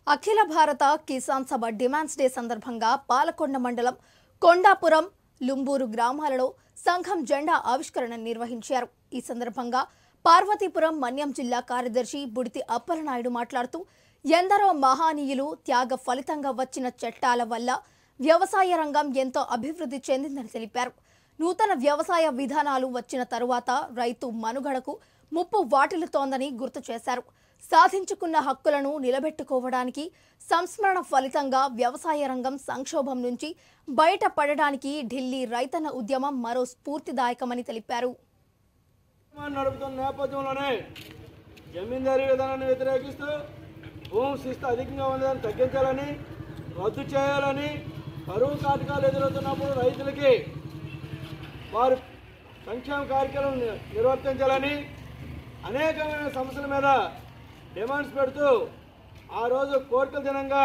అఖిల భారత కిసాన్ సభ demands day సందర్భంగా పాలకొండ మండలం కొండాపురం లుంబూరు గ్రామాలలో సంఘం జెండా ఆవిష్కరణ నిర్వహించారు ఈ సందర్భంగా పార్వతీపురం మన్యం జిల్లా కార్యదర్శి బుడితి అప్పలనాయుడు మాట్లాడుతూ ఎందరో మహానీయులు త్యాగ ఫలితంగా వచ్చిన చట్టాల వల్ల వ్యవసాయ రంగం ఎంతో అభివృద్ధి చెందిందని తెలిపారు నూతన వ్యవసాయ విధానాలు వచ్చిన తరువాత రైతు మనుగడకు ముప్పు వాటిల్లుతోందని గుర్తు చేశారు సాధించుకున్న హక్కులను నిలబెట్టుకోవడానికి సంస్మరణ ఫలితంగా వ్యవసాయ రంగం సంక్షోభం నుంచి బయటపడడానికి ఢిల్లీ రైతన్న ఉద్యమం మరో స్ఫూర్తిదాయకమని తెలిపారు ఉద్యమాన్ని నడుపుతున్న నేపథ్యంలోనే జమీందారీ విధానాన్ని వ్యతిరేకిస్తూ భూమి శిస్తు అధికంగా ఉందని తగ్గించాలని రద్దు చేయాలని కరువు కాటకాలు ఎదురవుతున్నప్పుడు రైతులకి వారి సంక్షేమ కార్యక్రమం ని- నిర్వర్తించాలని అనేకమైన సమస్యల మీద డిమాండ్స్ పెడుతూ ఆ రోజు కోరికల దినంగా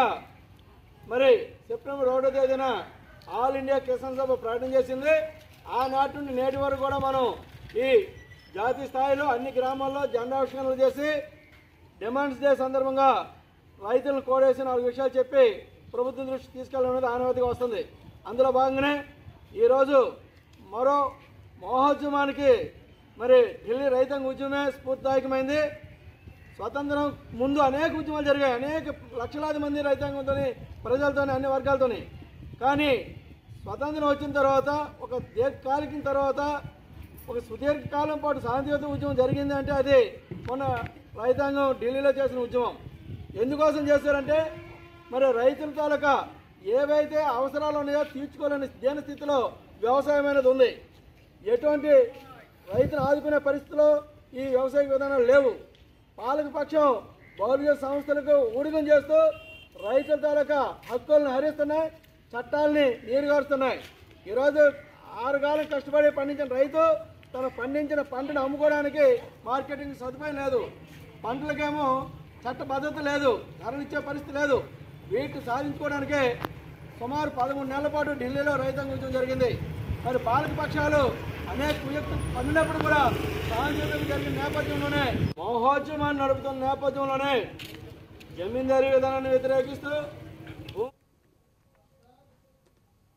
మరి సెప్టెంబర్ ఒకటో తేదీన ఆల్ ఇండియా కిసాన్ సభ ప్రకటన చేసింది ఆనాటి నుండి నేటి వరకు కూడా మనం ఈ జాతీయ స్థాయిలో అన్ని గ్రామాల్లో జెండావిష్కరణలు చేసి డిమాండ్స్ డే సందర్భంగా రైతులను కోడేసి నాలుగు విషయాలు చెప్పి ప్రభుత్వం దృష్టి తీసుకెళ్ళడం ఆనవాయితీగా వస్తుంది అందులో భాగంగానే ఈరోజు మరో మహోద్యమానికి మరి ఢిల్లీ రైతాంగ ఉద్యమే స్ఫూర్తిదాయకమైంది స్వతంత్రం ముందు అనేక ఉద్యమాలు జరిగాయి అనేక లక్షలాది మంది రైతాంగంతో ప్రజలతోని అన్ని వర్గాలతోని కానీ స్వతంత్రం వచ్చిన తర్వాత ఒక దీర్ఘకాలికం తర్వాత ఒక సుదీర్ఘకాలం పాటు శాంతియుత ఉద్యమం జరిగింది అంటే అది మొన్న రైతాంగం ఢిల్లీలో చేసిన ఉద్యమం ఎందుకోసం చేశారంటే మరి రైతుల తాలూకా ఏవైతే అవసరాలు ఉన్నాయో తీర్చుకోలేని దేని స్థితిలో వ్యవసాయం అనేది ఉంది ఎటువంటి రైతును ఆదుకునే పరిస్థితిలో ఈ వ్యవసాయ విధానాలు లేవు పాలక పక్షం బౌలిక సంస్థలకు ఊడిగం చేస్తూ రైతుల తాలూకా హక్కులను హరిస్తున్నాయి చట్టాలని నీరుగారుస్తున్నాయి ఈరోజు ఆరుగాలం కష్టపడి పండించిన రైతు తను పండించిన పంటను అమ్ముకోవడానికి మార్కెటింగ్ సదుపాయం లేదు పంటలకేమో చట్ట పద్ధతి లేదు ధరలు ఇచ్చే పరిస్థితి లేదు వీటిని సాధించుకోవడానికే సుమారు పదమూడు నెలల పాటు ఢిల్లీలో రైతాంగ ఉద్యమం జరిగింది మరి పాలక పక్షాలు అనేక కుయుక్తులు పన్నినప్పుడు కూడా సాంకేతిక జరిగిన నేపథ్యంలోనే మహోద్యమాన్ని నడుపుతున్న నేపథ్యంలోనే జమీందారీ విధానాన్ని వ్యతిరేకిస్తూ